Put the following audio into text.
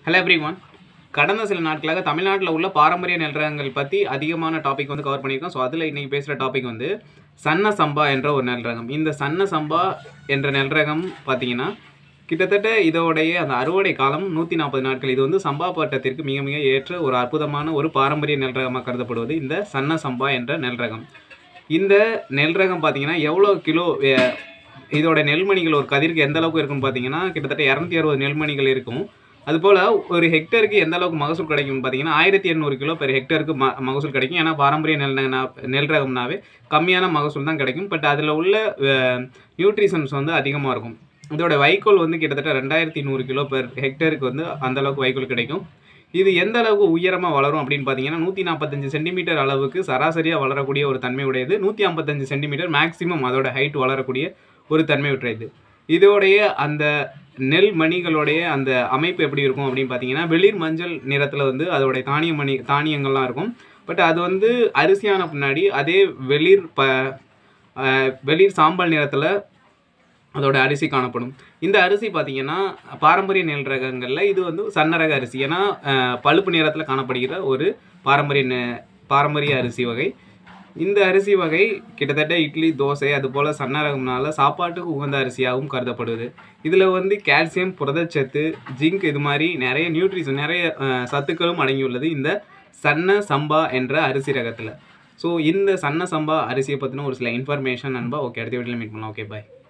hello every one கடந்த சில நாட்களாக தமிழ்நாட்டில் உள்ள பாரம்பரிய நெல் ரகங்கள் பற்றி அதிகமான டாபிக் வந்து கவர் பண்ணியிருக்கோம் ஸோ அதில் இன்றைக்கி பேசுகிற டாபிக் வந்து சன்ன சம்பா என்ற ஒரு நெல் ரகம் இந்த சன்ன சம்பா என்ற நெல் ரகம் பார்த்தீங்கன்னா கிட்டத்தட்ட இதோடைய அந்த அறுவடை காலம் நூற்றி நாற்பது நாட்கள் இது வந்து சம்பா பட்டத்திற்கு மிக மிக ஏற்ற ஒரு அற்புதமான ஒரு பாரம்பரிய நெல் ரகமாக கருதப்படுவது இந்த சன்ன சம்பா என்ற நெல் ரகம் இந்த நெல் ரகம் பார்த்தீங்கன்னா எவ்வளோ கிலோ அஹ், இதோட நெல்மணிகள் ஒரு கதிருக்கு எந்த அளவுக்கு இருக்குன்னு பார்த்தீங்கன்னா கிட்டத்தட்ட இரநூத்தி அறுபது நெல்மணிகள் இருக்கும் அதுபோல் ஒரு ஹெக்டருக்கு எந்த அளவுக்கு மகசூல் கிடைக்கும்னு பார்த்தீங்கன்னா ஆயிரத்தி எண்ணூறு கிலோ பெர் ஹெக்டருக்கு ம மகசூல் கிடைக்கும் ஏன்னா பாரம்பரிய நெல் ந- நெல் ரகம்னாவே கம்மியான மகசூல் தான் கிடைக்கும் பட் அதில் உள்ள நியூட்ரிஷன்ஸ் வந்து அதிகமாக இருக்கும் இதோட வைக்கோல் வந்து கிட்டத்தட்ட ரெண்டாயிரத்தி நூறு கிலோ பெர் ஹெக்டருக்கு வந்து அந்த அளவுக்கு வைக்கோல் கிடைக்கும் இது எந்த அளவுக்கு உயரமாக வளரும் அப்படின்னு பார்த்தீங்கன்னா நூற்றி நாற்பத்தஞ்சு சென்டிமீட்டர் அளவுக்கு சராசரியாக வளரக்கூடிய ஒரு தன்மை உடையது நூற்றி ஐம்பத்தஞ்சு சென்டிமீட்டர் மேக்ஸிமம் அதோட ஹைட் வளரக்கூடிய ஒரு தன்மை உடையது இதோடைய அந்த நெல் மணிகளுடைய அந்த அமைப்பு எப்படி இருக்கும் அப்படின்னு பார்த்தீங்கன்னா வெளிர் மஞ்சள் நிறத்தில் வந்து அதோடைய தானிய மணி தானியங்கள்லாம் இருக்கும் பட் அது வந்து அரிசியான பின்னாடி அதே வெளிர் ப அஹ் வெளிர் சாம்பல் நிறத்தில் அதோட அரிசி காணப்படும் இந்த அரிசி பார்த்தீங்கன்னா பாரம்பரிய நெல் ரகங்களில் இது வந்து சன்ன ரக அரிசி ஏன்னா அஹ், பழுப்பு நிறத்தில் காணப்படுகிற ஒரு பாரம்பரிய நெ- பாரம்பரிய அரிசி வகை இந்த அரிசி வகை கிட்டத்தட்ட இட்லி தோசை அது போல் சன்ன ரகம்னால சாப்பாட்டுக்கு உகந்த அரிசியாகவும் கருதப்படுது இதில் வந்து கால்சியம் புரதச்சத்து ஜிங்க் இது மாதிரி நிறைய நியூட்ரிஷன் நிறைய அஹ், சத்துக்களும் அடங்கியுள்ளது இந்த சன்ன சம்பா என்ற அரிசி ரகத்தில் ஸோ இந்த சன்ன சம்பா அரிசியை பற்றின ஒரு சில இன்ஃபர்மேஷன் நண்பா ஓகே அடுத்த வீட்டில் மீட் பண்ணலாம் ஓகே பாய்